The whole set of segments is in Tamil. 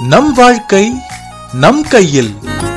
நம் வாழ்க்கை நம் கையில்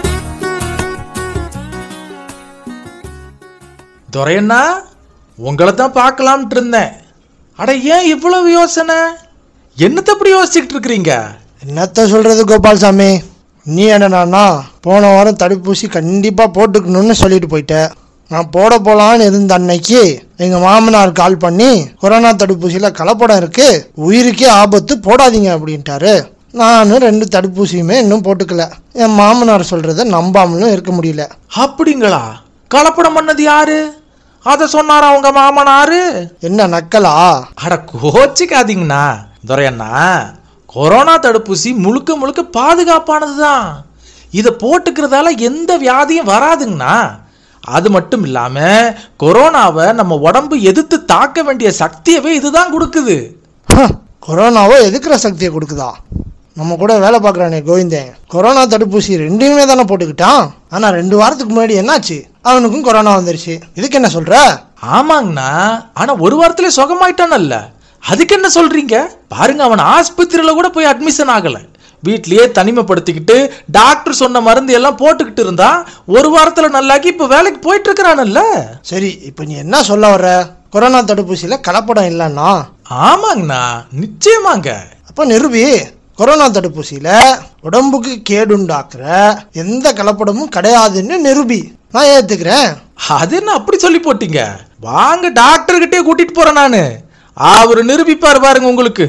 துரையண்ணா உங்களை தான் பார்க்கலாம்னு இருந்தேன் அட ஏன் இவ்வளவு யோசனை என்னத்த அப்படி யோசிச்சுக்கிட்டு இருக்கிறீங்க என்னத்த சொல்றது கோபால்சாமி நீ என்னடான்னா போன வாரம் தடுப்பூசி கண்டிப்பாக போட்டுக்கணும்னு சொல்லிட்டு போயிட்ட நான் போட போலான்னு இருந்த அன்னைக்கு எங்கள் மாமனார் கால் பண்ணி கொரோனா தடுப்பூசியில் கலப்படம் இருக்கு உயிருக்கே ஆபத்து போடாதீங்க அப்படின்ட்டாரு நானும் ரெண்டு தடுப்பூசியுமே இன்னும் போட்டுக்கல என் மாமனார் சொல்கிறத நம்பாமலும் இருக்க முடியல அப்படிங்களா கலப்படம் பண்ணது யாரு அத சொன்னாரா உங்க மாமனாரு என்ன நக்கலா அட கோச்சிக்காதீங்கண்ணா துரையண்ணா கொரோனா தடுப்பூசி முழுக்க முழுக்க பாதுகாப்பானது தான் இதை போட்டுக்கிறதால எந்த வியாதியும் வராதுங்கண்ணா அது மட்டும் இல்லாம கொரோனாவை நம்ம உடம்பு எதிர்த்து தாக்க வேண்டிய சக்தியவே இதுதான் கொடுக்குது ஹ, கொரோனாவோ எதுக்குற சக்தியை கொடுக்குதா நம்ம கூட வேலை பார்க்குறானே கோவிந்தன் கொரோனா தடுப்பூசி ரெண்டையுமே தானே போட்டுக்கிட்டான் ஆனால் ரெண்டு வாரத்துக்கு முன்னாடி என்னாச்சு அவனுக்கும் கொரோனா வந்துருச்சு இதுக்கு என்ன சொல்ற ஆமாங்கண்ணா ஆனா ஒரு வாரத்திலே சுகமாயிட்டானல்ல அதுக்கு என்ன சொல்றீங்க பாருங்க அவன் ஆஸ்பத்திரியில கூட போய் அட்மிஷன் ஆகல வீட்லயே தனிமைப்படுத்திக்கிட்டு டாக்டர் சொன்ன மருந்து எல்லாம் போட்டுக்கிட்டு இருந்தா ஒரு வாரத்துல நல்லாக்கி இப்ப வேலைக்கு போயிட்டு இருக்கிறானல்ல சரி இப்போ நீ என்ன சொல்ல வர்ற கொரோனா தடுப்பூசியில் கலப்படம் இல்லைன்னா ஆமாங்கண்ணா நிச்சயமாங்க அப்போ நிரூபி கொரோனா தடுப்பூசியில் உடம்புக்கு கேடுண்டாக்குற எந்த கலப்படமும் கிடையாதுன்னு நிரூபி நான் ஏற்றுக்கிறேன் அது என்ன அப்படி சொல்லி போட்டீங்க வாங்க டாக்டர் கிட்டே கூட்டிட்டு போறேன் நானு அவரு நிரூபிப்பாரு பாருங்க உங்களுக்கு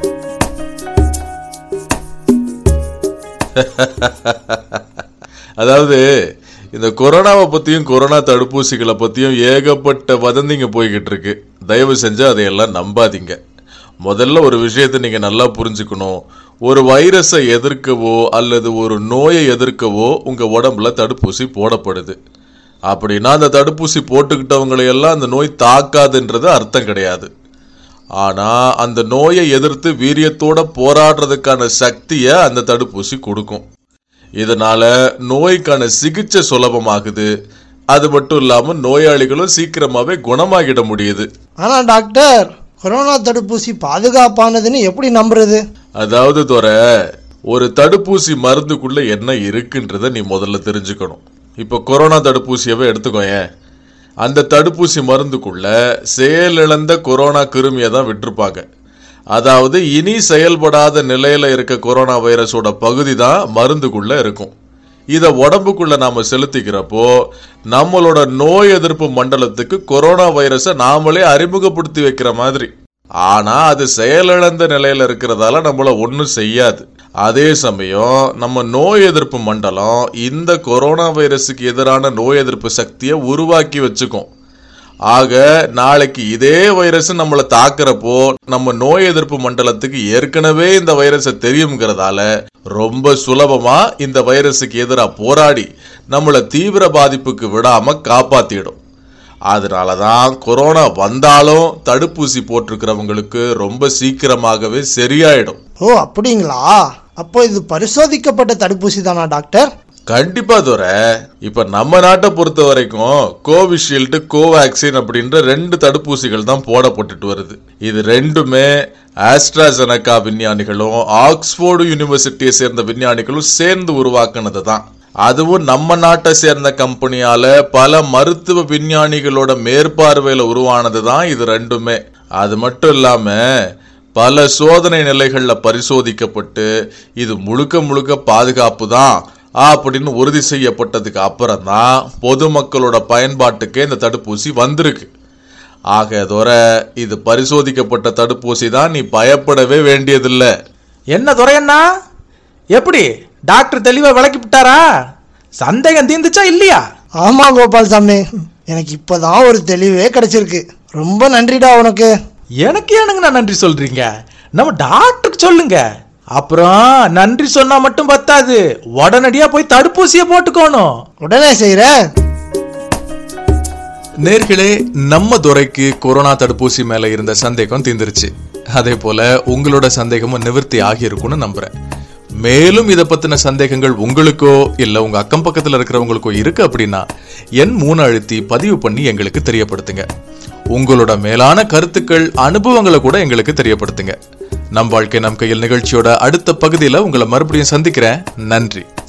அதாவது இந்த கொரோனாவை பத்தியும் கொரோனா தடுப்பூசிகளை பத்தியும் ஏகப்பட்ட வதந்திங்க போய்கிட்டு இருக்கு தயவு செஞ்சு அதையெல்லாம் நம்பாதீங்க முதல்ல ஒரு விஷயத்தை நீங்க நல்லா புரிஞ்சுக்கணும் ஒரு வைரஸை எதிர்க்கவோ அல்லது ஒரு நோயை எதிர்க்கவோ உங்க உடம்புல தடுப்பூசி போடப்படுது அப்படின்னா அந்த தடுப்பூசி போட்டுக்கிட்டவங்களை எல்லாம் அந்த நோய் தாக்காதுன்றது அர்த்தம் கிடையாது ஆனா அந்த நோயை எதிர்த்து வீரியத்தோட போராடுறதுக்கான சக்தியை அந்த தடுப்பூசி கொடுக்கும் இதனால நோய்க்கான சிகிச்சை சுலபமாகுது அது மட்டும் இல்லாம நோயாளிகளும் சீக்கிரமாவே குணமாகிட முடியுது ஆனால் டாக்டர் கொரோனா தடுப்பூசி பாதுகாப்பானதுன்னு எப்படி நம்புறது அதாவது தோற ஒரு தடுப்பூசி மருந்துக்குள்ள என்ன இருக்குன்றத நீ முதல்ல தெரிஞ்சுக்கணும் இப்போ கொரோனா தடுப்பூசியவே எடுத்துக்கோயேன் அந்த தடுப்பூசி மருந்துக்குள்ள செயலிழந்த கொரோனா கிருமியை தான் விட்டிருப்பாங்க அதாவது இனி செயல்படாத நிலையில இருக்க கொரோனா வைரஸோட பகுதி தான் மருந்துக்குள்ள இருக்கும் இதை உடம்புக்குள்ள நாம செலுத்திக்கிறப்போ நம்மளோட நோய் எதிர்ப்பு மண்டலத்துக்கு கொரோனா வைரஸை நாமளே அறிமுகப்படுத்தி வைக்கிற மாதிரி ஆனா அது செயலிழந்த நிலையில இருக்கிறதால நம்மள ஒன்றும் செய்யாது அதே சமயம் நம்ம நோய் எதிர்ப்பு மண்டலம் இந்த கொரோனா வைரஸுக்கு எதிரான நோய் எதிர்ப்பு சக்தியை உருவாக்கி வச்சுக்கும் ஆக நாளைக்கு இதே வைரஸ் நம்மளை தாக்குறப்போ நம்ம நோய் எதிர்ப்பு மண்டலத்துக்கு ஏற்கனவே இந்த வைரஸை தெரியுங்கிறதால ரொம்ப சுலபமா இந்த வைரஸுக்கு எதிராக போராடி நம்மளை தீவிர பாதிப்புக்கு விடாம காப்பாத்திடும் அதனால தான் கொரோனா வந்தாலும் தடுப்பூசி போட்டிருக்கிறவங்களுக்கு ரொம்ப சீக்கிரமாகவே சரியாயிடும் ஓ அப்படிங்களா அப்போ இது பரிசோதிக்கப்பட்ட தடுப்பூசி தானா டாக்டர் கண்டிப்பா தோற இப்ப நம்ம நாட்டை பொறுத்த வரைக்கும் கோவிஷீல்டு கோவேக்சின் அப்படின்ற ரெண்டு தடுப்பூசிகள் தான் போடப்பட்டுட்டு வருது இது ரெண்டுமே ஆஸ்ட்ராசெனகா விஞ்ஞானிகளும் ஆக்ஸ்போர்டு யூனிவர்சிட்டியை சேர்ந்த விஞ்ஞானிகளும் சேர்ந்து உருவாக்குனது தான் அதுவும் நம்ம நாட்டை சேர்ந்த கம்பெனியால பல மருத்துவ விஞ்ஞானிகளோட மேற்பார்வையில உருவானது தான் இது ரெண்டுமே அது மட்டும் இல்லாம பல சோதனை நிலைகள்ல பரிசோதிக்கப்பட்டு இது முழுக்க முழுக்க பாதுகாப்பு தான் அப்படின்னு உறுதி செய்யப்பட்டதுக்கு அப்புறம் தான் பொதுமக்களோட பயன்பாட்டுக்கே இந்த தடுப்பூசி வந்திருக்கு ஆக தோற இது பரிசோதிக்கப்பட்ட தடுப்பூசி தான் நீ பயப்படவே வேண்டியதில்லை என்ன துரையண்ணா எப்படி டாக்டர் தெளிவா விளக்கி விட்டாரா சந்தேகம் தீர்ந்துச்சா இல்லையா ஆமாம் கோபால்சாமி எனக்கு இப்போதான் ஒரு தெளிவே கிடைச்சிருக்கு ரொம்ப நன்றிடா உனக்கு எனக்கு ஏனுங்க நான் நன்றி சொல்றீங்க நம்ம டாக்டருக்கு சொல்லுங்க அப்புறம் நன்றி சொன்னா மட்டும் பத்தாது உடனடியா போய் தடுப்பூசியை போட்டுக்கோணும் உடனே செய்கிறேன் நேர்களே நம்ம துறைக்கு கொரோனா தடுப்பூசி மேல இருந்த சந்தேகம் தீர்ந்துருச்சு அதே போல உங்களோட சந்தேகமும் நிவர்த்தி ஆகியிருக்கும்னு நம்புறேன் மேலும் இதை பத்தின சந்தேகங்கள் உங்களுக்கோ இல்ல உங்க அக்கம் பக்கத்துல இருக்கிறவங்களுக்கோ இருக்கு அப்படின்னா எண் மூணு அழுத்தி பதிவு பண்ணி எங்களுக்கு தெரியப்படுத்துங்க உங்களோட மேலான கருத்துக்கள் அனுபவங்களை கூட எங்களுக்கு தெரியப்படுத்துங்க நம் வாழ்க்கை நம் கையில் நிகழ்ச்சியோட அடுத்த பகுதியில் உங்களை மறுபடியும் சந்திக்கிறேன் நன்றி